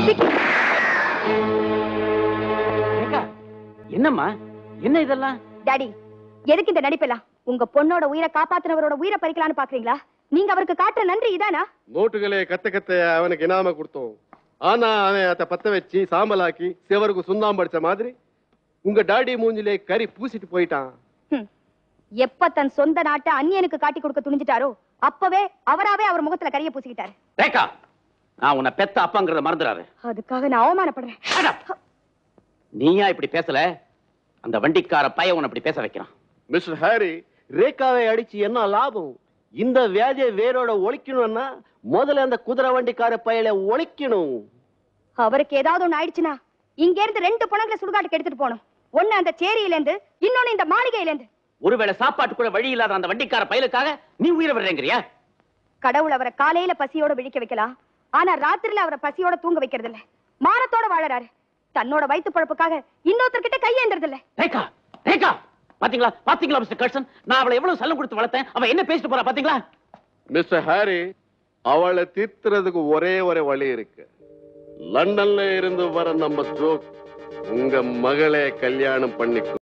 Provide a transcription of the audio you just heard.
விக்கி ரேகா என்னம்மா என்ன இதெல்லாம் டாடி எதுக்கு இந்த நடிப்பெல்லாம் உங்க பொண்ணோட உயிரை காப்பாத்துனவரோட உயிரை பறிக்கலாம்னு பாக்குறீங்களா நீங்க அவருக்கு காட்டுற நன்றி இதானா நோட்டுகளே கத்த கத்த அவனுக்கு இனாம கொடுத்தோம் ஆனா அவன் அதை பத்த வச்சு சாம்பலாக்கி சிவருக்கு சுண்ணாம்பு அடிச்ச மாதிரி உங்க டாடி மூஞ்சிலே கறி பூசிட்டு போயிட்டான் ஹம். எப்ப தன் சொந்த நாட்டை அந்நியனுக்கு காட்டி கொடுக்க துணிஞ்சிட்டாரோ அப்பவே அவராவே அவர் முகத்துல கரிய பூசிக்கிட்டாரு ரேகா நான் உன்னை பெத்த அப்பாங்கிறத மறந்துடாரு அதுக்காக நான் அவமானப்படுறேன் Shut up. நீயா இப்படி பேசல அந்த வண்டிக்கார பையன் உன்னை இப்படி பேச வைக்கிறான் மிஸ்டர் ஹாரி ரேகாவை அடிச்சு என்ன லாபம் இந்த வியாதியை வேரோட ஒழிக்கணும்னா முதல்ல அந்த குதிரை வண்டிக்கார பயலை ஒழிக்கணும் அவருக்கு ஏதாவது ஒண்ணு ஆயிடுச்சுன்னா இங்க இருந்து ரெண்டு பணங்களை சுடுகாட்டுக்கு எடுத்துட்டு போகணும் ஒண்ணு அந்த சேரியில இருந்து இன்னொன்னு இந்த மாளிகையில இருந்து ஒருவேளை சாப்பாட்டு கூட வழி இல்லாத அந்த வண்டிக்கார பயலுக்காக நீ உயிரை விடுறேங்கிறியா கடவுள் அவரை காலையில பசியோட விழிக்க வைக்கலாம் ஆனா ராத்திரில அவரை பசியோட தூங்க வைக்கிறது இல்ல மானத்தோட வாழறாரு தன்னோட வயித்து பழப்புக்காக இன்னொருத்தர்கிட்ட கையேந்திரது இல்ல ரேகா ரேகா பாத்தீங்களா பாத்தீங்களா மிஸ்டர் கர்சன் நான் அவளை எவ்வளவு செல்லம் கொடுத்து வளர்த்தேன் அவ என்ன பேசிட்டு போறா பாத்தீங்களா மிஸ்டர் ஹாரி அவளை தீர்த்துறதுக்கு ஒரே ஒரு வழி இருக்கு லண்டன்ல இருந்து வர நம்ம ஜோக் உங்க மகளை கல்யாணம் பண்ணிக்கும்